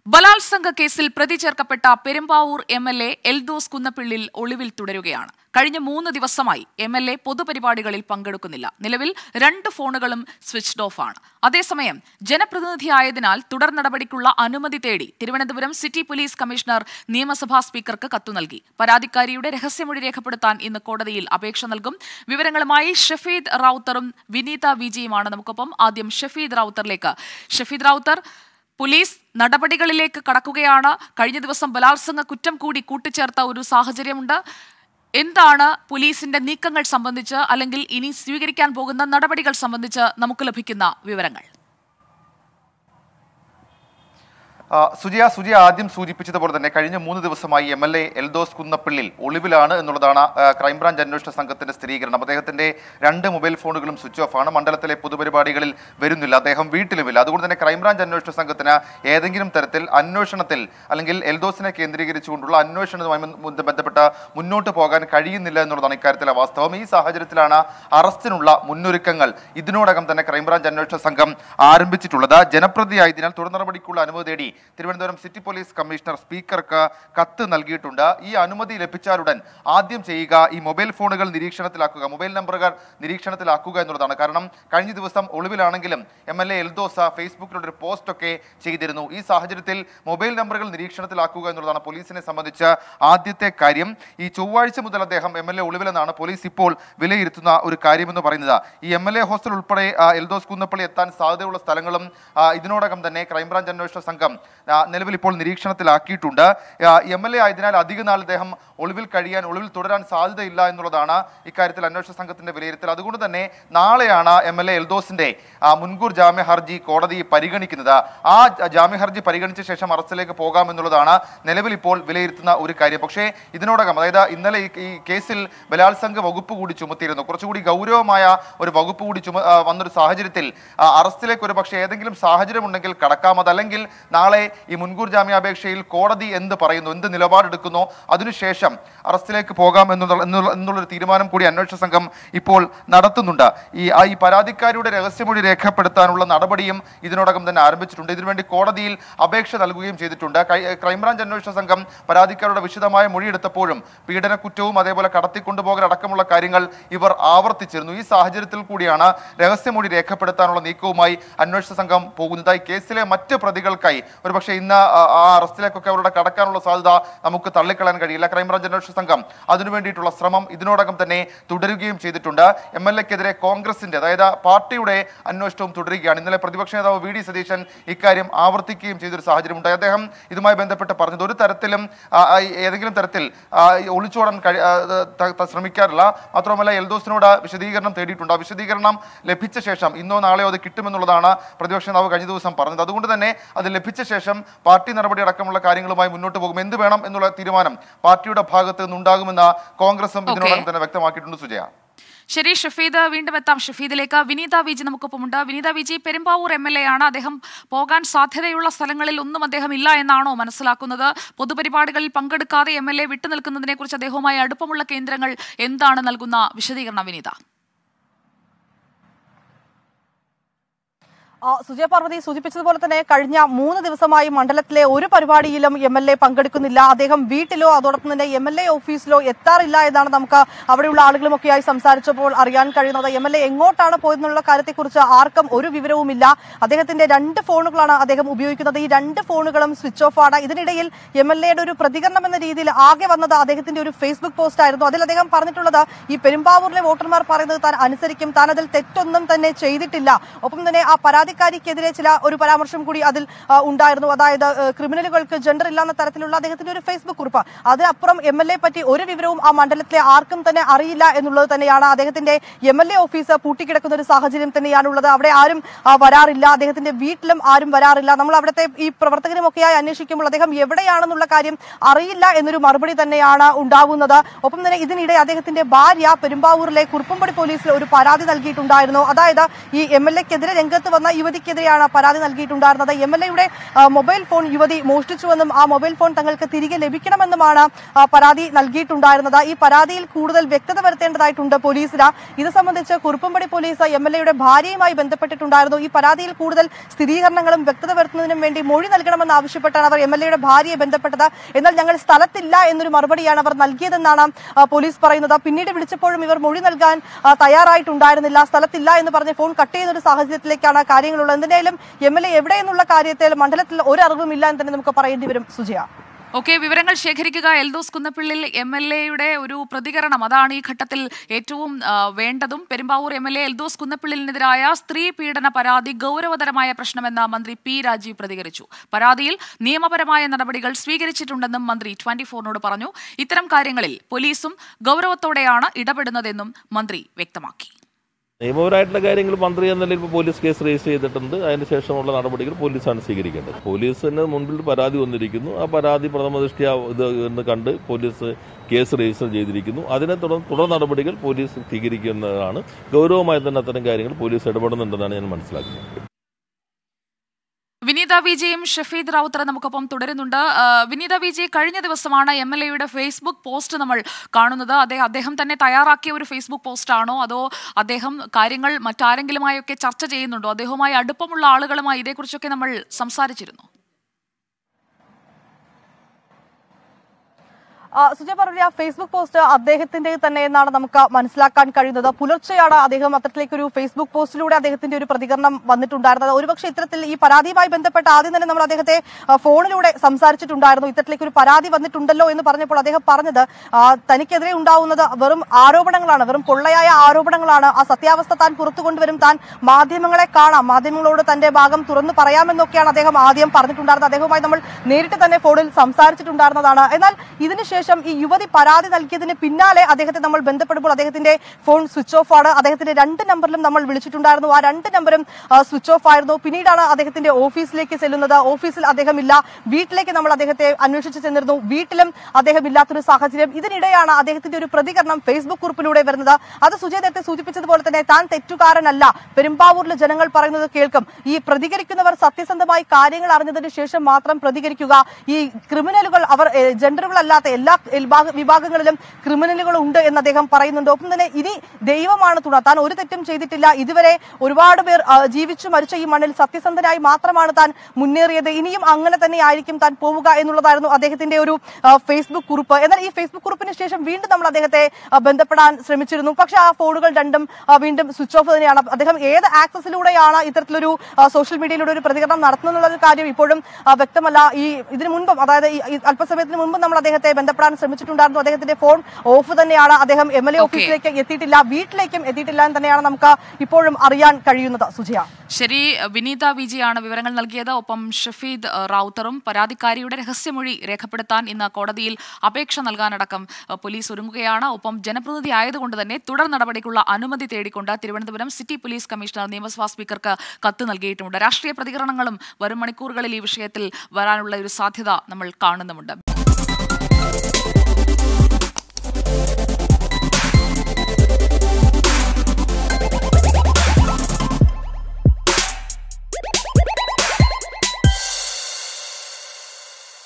ബലാത്സംഗ കേസിൽ പ്രതി ചേർക്കപ്പെട്ട Perumbavoor M L A Eldhose Kunnappillil ഒളിവിൽ തുടരുകയാണ് കഴിഞ്ഞ മൂന്ന് ദിവസമായി എം എൽ എ പൊതുപരിപാടികളിൽ പങ്കെടുക്കുന്നില്ല നിലവിൽ രണ്ട് ഫോണുകളും സ്വിച്ച്ഡ് ഓഫ് ആണ് അതേസമയം ജനപ്രതിനിധിയായതിനാൽ തുടർ നടപടിക്കുള്ള അനുമതി തേടി തിരുവനന്തപുരം സിറ്റി പോലീസ് കമ്മീഷണർ നിയമസഭാ സ്പീക്കർക്ക് കത്തു നൽകി പരാതിക്കാരിയുടെ രഹസ്യമൊഴി രേഖപ്പെടുത്താൻ ഇന്ന് കോടതിയിൽ അപേക്ഷ നൽകും വിവരങ്ങളുമായി ഷഫീദ് റാവുത്തറും വിനീത വിജിയുമാണ് നമുക്കൊപ്പം ആദ്യം ഷഫീദ് റാവുത്തറിലേക്ക് ഷഫീദ് റാവുത്തർ പോലീസ് നടപടികളിലേക്ക് കടക്കുകയാണ് കഴിഞ്ഞ ദിവസം ബലാത്സംഗ കുറ്റം കൂടി കൂട്ടിച്ചേർത്ത ഒരു സാഹചര്യമുണ്ട് എന്താണ് പോലീസിന്റെ നീക്കങ്ങൾ സംബന്ധിച്ച് അല്ലെങ്കിൽ ഇനി സ്വീകരിക്കാൻ പോകുന്ന നടപടികൾ സംബന്ധിച്ച് നമുക്ക് ലഭിക്കുന്ന വിവരങ്ങൾ ആ, സുജിയ സുജിയ ആദ്യം സൂചിപ്പിച്ചതുപോലെ തന്നെ കഴിഞ്ഞ മൂന്ന് ദിവസമായി M L A Eldhose Kunnappillil ഒളിവിലാണ് എന്നുള്ളതാണ് ആ, ക്രൈംബ്രാഞ്ച് അന്വേഷണ സംഘത്തിന്റെ സ്ഥിരീകരണം അദ്ദേഹത്തിന്റെ രണ്ട് മൊബൈൽ ഫോണുകളും സ്വിച്ച് ഓഫ് ആണ് മണ്ഡലത്തിലെ പൊതുപരിപാടികളിൽ വരുന്നില്ല അദ്ദേഹം വീട്ടിലുമില്ല അതുകൊണ്ട് തന്നെ ക്രൈംബ്രാഞ്ച് അന്വേഷണ സംഘത്തിന് ഏതെങ്കിലും തരത്തിൽ അന്വേഷണത്തിൽ അല്ലെങ്കിൽ എൽദോസിനെ കേന്ദ്രീകരിച്ചുകൊണ്ടുള്ള അന്വേഷണവുമായി ബന്ധ- ബന്ധപ്പെട്ട് മുന്നോട്ട് പോകാൻ കഴിയുന്നില്ല എന്നുള്ളതാണ് ഇക്കാര്യത്തിലെ വാസ്തവം ഈ സാഹചര്യത്തിലാണ് അറസ്റ്റിനുള്ള മുന്നൊരുക്കങ്ങൾ ഇതിനോടകം തന്നെ ക്രൈംബ്രാഞ്ച് അന്വേഷണ സംഘം ആരംഭിച്ചിട്ടുള്ളത് ജനപ്രതിയായതിനാൽ തുടർ നടപടിക്കുള്ള അനുമതി തേടി തിരുവനന്തപുരം സിറ്റി പോലീസ് കമ്മീഷണർ സ്പീക്കർക്ക് കത്ത് നൽകിയിട്ടുണ്ട് ഈ അനുമതി ലഭിച്ചാലുടൻ ആദ്യം ചെയ്യുക ഈ മൊബൈൽ ഫോണുകൾ നിരീക്ഷണത്തിലാക്കുക മൊബൈൽ നമ്പറുകൾ നിരീക്ഷണത്തിലാക്കുക എന്നുള്ളതാണ് കാരണം കഴിഞ്ഞ ദിവസം ഒളിവിലാണെങ്കിലും എം എൽ എ എൽദോസ ഫേസ്ബുക്കിലൂടെ ഒരു പോസ്റ്റ് ഒക്കെ ചെയ്തിരുന്നു ഈ സാഹചര്യത്തിൽ മൊബൈൽ നമ്പറുകൾ നിരീക്ഷണത്തിലാക്കുക എന്നുള്ളതാണ് പോലീസിനെ സംബന്ധിച്ച് ആദ്യത്തെ കാര്യം ഈ ചൊവ്വാഴ്ച മുതൽ അദ്ദേഹം എം എൽ എ ഒളിവിലെന്നാണ് പോലീസ് ഇപ്പോൾ വിലയിരുത്തുന്ന ഒരു കാര്യമെന്ന് പറയുന്നത് ഈ എം എൽ എ ഹോസ്റ്റൽ ഉൾപ്പെടെ ആ, എൽദോസ് കുന്നപ്പള്ളി എത്താൻ സാധ്യതയുള്ള സ്ഥലങ്ങളും ആ, ഇതിനോടകം തന്നെ ക്രൈംബ്രാഞ്ച് അന്വേഷണ സംഘം ആ, നിലവിൽ ഇപ്പോൾ നിരീക്ഷണത്തിലാക്കിയിട്ടുണ്ട് എം എൽ എ ആയതിനാൽ അധിക നാൾ അദ്ദേഹം ഒളിവിൽ കഴിയാൻ ഒളിവിൽ തുടരാൻ സാധ്യതയില്ല എന്നുള്ളതാണ് ഇക്കാര്യത്തിൽ അന്വേഷണ സംഘത്തിന്റെ വിലയിരുത്തൽ അതുകൊണ്ട് തന്നെ നാളെയാണ് എം എൽ എ എൽദോസിന്റെ ആ, മുൻകൂർ ജാമ്യ ഹർജി കോടതി പരിഗണിക്കുന്നത് ആ ജ- ജാമ്യ ഹർജി പരിഗണിച്ച ശേഷം അറസ്റ്റിലേക്ക് പോകാമെന്നുള്ളതാണ് നിലവിൽ ഇപ്പോൾ വിലയിരുത്തുന്ന ഒരു കാര്യം പക്ഷേ ഇതിനോടകം അതായത് ഇന്നലെ ഈ- ഈ കേസിൽ ബലാത്സംഗ വകുപ്പ് കൂടി ചുമത്തിയിരുന്നു കുറച്ചുകൂടി ഗൗരവമായ ഒരു വകുപ്പ് കൂടി ചുമ ആ, വന്നൊരു സാഹചര്യത്തിൽ ആ, അറസ്റ്റിലേക്ക് ഒരു പക്ഷേ ഏതെങ്കിലും സാഹചര്യമുണ്ടെങ്കിൽ കടക്കാം അതല്ലെങ്കിൽ നാളെ ഈ മുൻകൂർ ജാമ്യാപേക്ഷയിൽ കോടതി എന്ത് പറയുന്നു എന്ത് നിലപാടെടുക്കുന്നോ അതിനുശേഷം അറസ്റ്റിലേക്ക് പോകാം എന്നുള്ള എന്നുള്ള- എന്നുള്ളൊരു തീരുമാനം കൂടി അന്വേഷണ സംഘം ഇപ്പോൾ നടത്തുന്നുണ്ട് ഈ ആ ഈ പരാതിക്കാരിയുടെ രഹസ്യമൊഴി രേഖപ്പെടുത്താനുള്ള നടപടിയും ഇതിനോടകം തന്നെ ആരംഭിച്ചിട്ടുണ്ട് ഇതിനുവേണ്ടി കോടതിയിൽ അപേക്ഷ നൽകുകയും ചെയ്തിട്ടുണ്ട് കൈ- ക്രൈംബ്രാഞ്ച് അന്വേഷണ സംഘം പരാതിക്കാരുടെ വിശദമായ മൊഴിയെടുത്തപ്പോഴും പീഡന കുറ്റവും അതേപോലെ കടത്തിക്കൊണ്ടുപോകൽ അടക്കമുള്ള കാര്യങ്ങൾ ഇവർ ആവർത്തിച്ചിരുന്നു ഈ സാഹചര്യത്തിൽ കൂടിയാണ് രഹസ്യമൊഴി രേഖപ്പെടുത്താനുള്ള നീക്കവുമായി അന്വേഷണ സംഘം പോകുന്നത് ഈ കേസിലെ മറ്റ് പ്രതികൾക്കായി ഒരുപക്ഷെ ഇന്ന് ആ ആ അറസ്റ്റിലേക്കൊക്കെ അവരുടെ കടക്കാനുള്ള സാധ്യത നമുക്ക് തള്ളിക്കളയാൻ കഴിയില്ല ക്രൈംബ്രാഞ്ച് അന്വേഷണ സംഘം അതിനു വേണ്ടിയിട്ടുള്ള ശ്രമം ഇതിനോടകം തന്നെ തുടരുകയും ചെയ്തിട്ടുണ്ട് എം എൽ എക്കെതിരെ കോൺഗ്രസിന്റെ അതായത് പാർട്ടിയുടെ അന്വേഷണവും തുടരുകയാണ് ഇന്നലെ പ്രതിപക്ഷ നേതാവ് വി ഡി സതീശൻ ഇക്കാര്യം ആവർത്തിക്കുകയും ചെയ്തൊരു സാഹചര്യമുണ്ടായി അദ്ദേഹം ഇതുമായി ബന്ധപ്പെട്ട് പറഞ്ഞത് ഒരു തരത്തിലും ആ, ആ, ഏതെങ്കിലും തരത്തിൽ ആ, ഈ ഒളിച്ചോടാൻ കഴി ആ, ത- ത- ശ്രമിക്കാറില്ല മാത്രമല്ല എൽദോസിനോട് വിശദീകരണം തേടിയിട്ടുണ്ട് ആ വിശദീകരണം ലഭിച്ച ശേഷം ഇന്നോ നാളെയോ അത് കിട്ടുമെന്നുള്ളതാണ് പ്രതിപക്ഷ നേതാവ് കഴിഞ്ഞ ദിവസം പറഞ്ഞത് അതുകൊണ്ട് തന്നെ അത് ലഭിച്ച ശേഷം പാർട്ടി നടപടി അടക്കമുള്ള കാര്യങ്ങളുമായി മുന്നോട്ട് പോകും എന്ത് വേണം എന്നുള്ള തീരുമാനം പാർട്ടിയുടെ ഭാഗത്ത് നിന്നുണ്ടാകുമെന്ന് കോൺഗ്രസും ഇതിനോടകം തന്നെ വ്യക്തമാക്കിയിട്ടുണ്ട് സുജയ ശരി ഷഫീദ് വീണ്ടും എത്താം ഷഫീദിലേക്ക് വിനീത വിജി നമുക്കൊപ്പമുണ്ട് Vineetha Viji Perumbavoor M L A ആണ് അദ്ദേഹം പോകാൻ സാധ്യതയുള്ള സ്ഥലങ്ങളിൽ ഒന്നും അദ്ദേഹം ഇല്ല എന്നാണോ മനസ്സിലാക്കുന്നത് പൊതുപരിപാടികളിൽ പങ്കെടുക്കാതെ എം എൽ എ വിട്ടുനിൽക്കുന്നതിനെ കുറിച്ച് അദ്ദേഹവുമായി അടുപ്പമുള്ള കേന്ദ്രങ്ങൾ എന്താണ് നൽകുന്ന വിശദീകരണം വിനീത ആ, സുജയ പാർവതി സൂചിപ്പിച്ചതുപോലെ തന്നെ കഴിഞ്ഞ മൂന്ന് ദിവസമായി മണ്ഡലത്തിലെ ഒരു പരിപാടിയിലും എം എൽ എ പങ്കെടുക്കുന്നില്ല അദ്ദേഹം വീട്ടിലോ അതോടൊപ്പം തന്നെ എം എൽ എ ഓഫീസിലോ എത്താറില്ല എന്നാണ് നമുക്ക് അവിടെയുള്ള ആളുകളുമൊക്കെയായി സംസാരിച്ചപ്പോൾ അറിയാൻ കഴിയുന്നത് എം എൽ എ എങ്ങോട്ടാണ് പോയെന്നുള്ള കാര്യത്തെക്കുറിച്ച് ആർക്കും ഒരു വിവരവുമില്ല അദ്ദേഹത്തിന്റെ രണ്ട് ഫോണുകളാണ് അദ്ദേഹം ഉപയോഗിക്കുന്നത് ഈ രണ്ട് ഫോണുകളും സ്വിച്ച് ഓഫ് ആണ് ഇതിനിടയിൽ എം എൽ എയുടെ ഒരു പ്രതികരണം എന്ന രീതിയിൽ ആകെ വന്നത് അദ്ദേഹത്തിന്റെ ഒരു ഫേസ്ബുക്ക് പോസ്റ്റ് ആയിരുന്നു അതിൽ അദ്ദേഹം പറഞ്ഞിട്ടുള്ളത് ഈ പെരുമ്പാവൂരിലെ വോട്ടർമാർ പറയുന്നത് താൻ അനുസരിക്കും താൻ അതിൽ തെറ്റൊന്നും തന്നെ ചെയ്തിട്ടില്ല ഒപ്പം തന്നെ ആ പരാതിക്കാരിക്കെതിരെ ചില ഒരു പരാമർശം കൂടി അതിൽ ആ, ഉണ്ടായിരുന്നു അതായത് ആ, ക്രിമിനലുകൾക്ക് ജെൻഡർ ഇല്ലാന്ന തരത്തിലുള്ള അദ്ദേഹത്തിന്റെ ഒരു ഫേസ്ബുക്ക് കുറിപ്പ് അതിനപ്പുറം എം എൽ എ പറ്റി ഒരു വിവരവും ആ മണ്ഡലത്തിലെ ആർക്കും തന്നെ അറിയില്ല എന്നുള്ളത് തന്നെയാണ് അദ്ദേഹത്തിന്റെ എം എൽ എ ഓഫീസ് പൂട്ടിക്കിടക്കുന്ന ഒരു സാഹചര്യം തന്നെയാണുള്ളത് അവിടെ ആരും ആ, വരാറില്ല അദ്ദേഹത്തിന്റെ വീട്ടിലും ആരും വരാറില്ല നമ്മൾ അവിടുത്തെ ഈ പ്രവർത്തകരുമൊക്കെയായി അന്വേഷിക്കുമ്പോൾ അദ്ദേഹം എവിടെയാണെന്നുള്ള കാര്യം അറിയില്ല എന്നൊരു മറുപടി തന്നെയാണ് ഉണ്ടാകുന്നത് ഒപ്പം തന്നെ ഇതിനിടെ അദ്ദേഹത്തിന്റെ ഭാര്യ പെരുമ്പാവൂരിലെ കുറുപ്പമ്പടി പോലീസിൽ ഒരു പരാതി നൽകിയിട്ടുണ്ടായിരുന്നു അതായത് ഈ എം എൽ എക്കെതിരെ രംഗത്ത് വന്ന ഈ യുവതിക്കെതിരെയാണ് പരാതി നൽകിയിട്ടുണ്ടായിരുന്നത് എം എൽ എയുടെ മൊബൈൽ ഫോൺ യുവതി മോഷ്ടിച്ചുവെന്നും ആ മൊബൈൽ ഫോൺ തങ്ങൾക്ക് തിരികെ ലഭിക്കണമെന്നുമാണ് ആ, പരാതി നൽകിയിട്ടുണ്ടായിരുന്നത് ഈ പരാതിയിൽ കൂടുതൽ വ്യക്തത വരുത്തേണ്ടതായിട്ടുണ്ട് പോലീസിന് ഇത് സംബന്ധിച്ച് കുറുപ്പമ്പടി പോലീസ് എം എൽ എയുടെ ഭാര്യയുമായി ബന്ധപ്പെട്ടിട്ടുണ്ടായിരുന്നു ഈ പരാതിയിൽ കൂടുതൽ സ്ഥിരീകരണങ്ങളും വ്യക്തത വരുത്തുന്നതിനും വേണ്ടി മൊഴി നൽകണമെന്ന് ആവശ്യപ്പെട്ടാണ് അവർ എം എൽ എയുടെ ഭാര്യയെ ബന്ധപ്പെട്ടത് എന്നാൽ ഞങ്ങൾ സ്ഥലത്തില്ല എന്നൊരു മറുപടിയാണ് അവർ നൽകിയതെന്നാണ് ആ, പോലീസ് പറയുന്നത് പിന്നീട് വിളിച്ചപ്പോഴും ഇവർ മൊഴി നൽകാൻ ആ, തയ്യാറായിട്ടുണ്ടായിരുന്നില്ല സ്ഥലത്തില്ല എന്ന് പറഞ്ഞ് ഫോൺ കട്ട് ചെയ്യുന്ന ഒരു സാഹചര്യത്തിലേക്കാണ് കാര്യങ്ങളുള്ളത് എന്തായാലും എം എൽ എ എവിടെയെന്നുള്ള കാര്യത്തിൽ മണ്ഡലത്തിൽ ഒരു അറിവുമില്ല എന്ന് തന്നെ നമുക്ക് പറയേണ്ടി വരും സുജയ ഓക്കെ വിവരങ്ങൾ ശേഖരിക്കുക എൽദോസ് കുന്നപ്പിള്ളിൽ എം എൽ എയുടെ ഒരു പ്രതികരണം അതാണ് ഈ ഘട്ടത്തിൽ ഏറ്റവും ആ, വേണ്ടതും Perumbavoor M L A Eldhose കുന്നപ്പിള്ളിനെതിരായ സ്ത്രീ പീഡന പരാതി ഗൗരവതരമായ പ്രശ്നമെന്ന് മന്ത്രി പി രാജീവ് പ്രതികരിച്ചു പരാതിയിൽ നിയമപരമായ നടപടികൾ സ്വീകരിച്ചിട്ടുണ്ടെന്നും മന്ത്രി ട്വന്റി ഫോറിനോട് പറഞ്ഞു ഇത്തരം കാര്യങ്ങളിൽ പോലീസും ഗൗരവത്തോടെയാണ് ഇടപെടുന്നതെന്നും മന്ത്രി വ്യക്തമാക്കി നിയമപരമായിട്ടുള്ള കാര്യങ്ങൾ മന്ത്രി എന്ന നിലയിൽ ഇപ്പോൾ പോലീസ് കേസ് രജിസ്റ്റർ ചെയ്തിട്ടുണ്ട് അതിനുശേഷമുള്ള നടപടികൾ പോലീസാണ് സ്വീകരിക്കേണ്ടത് പോലീസിന് മുൻപിൽ പരാതി വന്നിരിക്കുന്നു ആ പരാതി പ്രഥമ ദൃഷ്ടിയ ഇത് എന്ന് കണ്ട് പോലീസ് കേസ് രജിസ്റ്റർ ചെയ്തിരിക്കുന്നു അതിനെ തുടർന്ന് തുടർ നടപടികൾ പോലീസ് സ്വീകരിക്കുന്നതാണ് ഗൗരവമായി തന്നെ അത്തരം കാര്യങ്ങൾ പോലീസ് ഇടപെടുന്നുണ്ടെന്നാണ് ഞാൻ മനസ്സിലാക്കുന്നത് വിനീത വിജയും ഷഫീദ് റാവുത്തർ നമുക്കൊപ്പം തുടരുന്നുണ്ട് ആ, വിനീത വിജയ് കഴിഞ്ഞ ദിവസമാണ് എം എൽ എയുടെ ഫേസ്ബുക്ക് പോസ്റ്റ് നമ്മൾ കാണുന്നത് അദ്ദേഹം അദ്ദേഹം തന്നെ തയ്യാറാക്കിയ ഒരു ഫേസ്ബുക്ക് പോസ്റ്റാണോ അതോ അദ്ദേഹം കാര്യങ്ങൾ മറ്റാരെങ്കിലുമായൊക്കെ ചർച്ച ചെയ്യുന്നുണ്ടോ അദ്ദേഹവുമായി അടുപ്പമുള്ള ആളുകളുമായി ഇതേക്കുറിച്ചൊക്കെ നമ്മൾ സംസാരിച്ചിരുന്നു ആ, സുജയ പറഞ്ഞ ആ ഫേസ്ബുക്ക് പോസ്റ്റ് അദ്ദേഹത്തിന്റെ തന്നെ എന്നാണ് നമുക്ക് മനസ്സിലാക്കാൻ കഴിയുന്നത് പുലർച്ചെയാണ് അദ്ദേഹം അത്തരത്തിലേക്ക് ഒരു ഫേസ്ബുക്ക് പോസ്റ്റിലൂടെ അദ്ദേഹത്തിന്റെ ഒരു പ്രതികരണം വന്നിട്ടുണ്ടായിരുന്നത് ഒരുപക്ഷെ ഇത്തരത്തിൽ ഈ പരാതിയുമായി ബന്ധപ്പെട്ട് ആദ്യം തന്നെ നമ്മൾ അദ്ദേഹത്തെ ആ, ഫോണിലൂടെ സംസാരിച്ചിട്ടുണ്ടായിരുന്നു ഇത്തരത്തിലേക്ക് ഒരു പരാതി വന്നിട്ടുണ്ടല്ലോ എന്ന് പറഞ്ഞപ്പോൾ അദ്ദേഹം പറഞ്ഞത് ആ, തനിക്കെതിരെ ഉണ്ടാവുന്നത് വെറും ആരോപണങ്ങളാണ് വെറും പൊള്ളയായ ആരോപണങ്ങളാണ് ആ സത്യാവസ്ഥ താൻ പുറത്തു കൊണ്ടുവരും താൻ മാധ്യമങ്ങളെ കാണാം മാധ്യമങ്ങളോട് തന്റെ ഭാഗം തുറന്നു പറയാമെന്നൊക്കെയാണ് അദ്ദേഹം ആദ്യം പറഞ്ഞിട്ടുണ്ടായിരുന്നത് അദ്ദേഹവുമായി നമ്മൾ നേരിട്ട് തന്നെ ഫോണിൽ സംസാരിച്ചിട്ടുണ്ടായിരുന്നതാണ് എന്നാൽ ഇതിനുശേഷം ഈ യുവതി പരാതി നൽകിയതിന് പിന്നാലെ അദ്ദേഹത്തെ നമ്മൾ ബന്ധപ്പെടുമ്പോൾ അദ്ദേഹത്തിന്റെ ഫോൺ സ്വിച്ച് ഓഫ് ആണ് അദ്ദേഹത്തിന്റെ രണ്ട് നമ്പറിലും നമ്മൾ വിളിച്ചിട്ടുണ്ടായിരുന്നു ആ രണ്ട് നമ്പറും സ്വിച്ച് ഓഫ് ആയിരുന്നു പിന്നീടാണ് അദ്ദേഹത്തിന്റെ ഓഫീസിലേക്ക് ചെല്ലുന്നത് ഓഫീസിൽ അദ്ദേഹമില്ല വീട്ടിലേക്ക് നമ്മൾ അദ്ദേഹത്തെ അന്വേഷിച്ച് ചെന്നിരുന്നു വീട്ടിലും അദ്ദേഹം ഇല്ലാത്തൊരു സാഹചര്യം ഇതിനിടെയാണ് അദ്ദേഹത്തിന്റെ ഒരു പ്രതികരണം ഫേസ്ബുക്ക് കുറിപ്പിലൂടെ വരുന്നത് അത് സുജയ നേരത്തെ സൂചിപ്പിച്ചതുപോലെ തന്നെ താൻ തെറ്റുകാരനല്ല പെരുമ്പാവൂരിലെ ജനങ്ങൾ പറയുന്നത് കേൾക്കും ഈ പ്രതികരിക്കുന്നവർ സത്യസന്ധമായി കാര്യങ്ങൾ അറിഞ്ഞതിന് ശേഷം മാത്രം പ്രതികരിക്കുക ഈ ക്രിമിനലുകൾ അവർ ഏഹ്, ജെൻഡറുകളല്ലാത്ത എല്ലാ വിഭാഗ- വിഭാഗങ്ങളിലും ക്രിമിനലുകൾ ഉണ്ട് എന്ന് അദ്ദേഹം പറയുന്നുണ്ട് ഒപ്പം തന്നെ ഇനി ദൈവമാണ് തുണ താൻ ഒരു തെറ്റും ചെയ്തിട്ടില്ല ഇതുവരെ ഒരുപാട് പേർ ആ, ജീവിച്ചു മരിച്ച ഈ മണ്ണിൽ സത്യസന്ധനായി മാത്രമാണ് താൻ മുന്നേറിയത് ഇനിയും അങ്ങനെ തന്നെ ആയിരിക്കും താൻ പോവുക എന്നുള്ളതായിരുന്നു അദ്ദേഹത്തിന്റെ ഒരു ആ, ഫേസ്ബുക്ക് കുറിപ്പ് എന്നാൽ ഈ ഫേസ്ബുക്ക് കുറിപ്പിന് ശേഷം വീണ്ടും നമ്മൾ അദ്ദേഹത്തെ ആ, ബന്ധപ്പെടാൻ ശ്രമിച്ചിരുന്നു പക്ഷെ ആ ഫോണുകൾ രണ്ടും ആ, വീണ്ടും സ്വിച്ച് ഓഫ് തന്നെയാണ് അദ്ദേഹം ഏത് ആക്സസിലൂടെയാണ് ഇത്തരത്തിലൊരു ആ, സോഷ്യൽ മീഡിയയിലൂടെ ഒരു പ്രതികരണം നടത്തുന്നുള്ള ഒരു കാര്യം ഇപ്പോഴും ആ, വ്യക്തമല്ല ഈ ഇതിനു മുൻപും അതായത് ഈ- ഈ അല്പസമയത്തിന് മുമ്പ് നമ്മൾ അദ്ദേഹത്തെ ബന്ധപ്പെടാൻ ശ്രമിച്ചിട്ടുണ്ടായിരുന്നു അദ്ദേഹത്തിന്റെ ഫോൺ ഓഫ് തന്നെയാണ് അദ്ദേഹം എം എൽ എ Okay. ഓഫീസിലേക്ക് എത്തിയിട്ടില്ല വീട്ടിലേക്കും എത്തിയിട്ടില്ല എന്ന് തന്നെയാണ് നമുക്ക് ഇപ്പോഴും അറിയാൻ കഴിയുന്നത് സുജിയ ശരി വിനീത വിജയാണ് വിവരങ്ങൾ നൽകിയത് ഒപ്പം ഷഫീദ് ഏഹ്, റാവുത്തറും പരാതിക്കാരിയുടെ രഹസ്യമൊഴി രേഖപ്പെടുത്താൻ ഇന്ന് കോടതിയിൽ അപേക്ഷ നൽകാനടക്കം ഏഹ്, പോലീസ് ഒരുങ്ങുകയാണ് ഒപ്പം ജനപ്രതിനിധി ആയതുകൊണ്ട് തന്നെ തുടർ നടപടിക്കുള്ള അനുമതി തേടിക്കൊണ്ട് തിരുവനന്തപുരം സിറ്റി പോലീസ് കമ്മീഷണർ നിയമസഭാ സ്പീക്കർക്ക് കത്ത് നൽകിയിട്ടുണ്ട് രാഷ്ട്രീയ പ്രതികരണങ്ങളും വരും മണിക്കൂറുകളിൽ ഈ വിഷയത്തിൽ വരാനുള്ള ഒരു സാധ്യത നമ്മൾ കാണുന്നുമുണ്ട്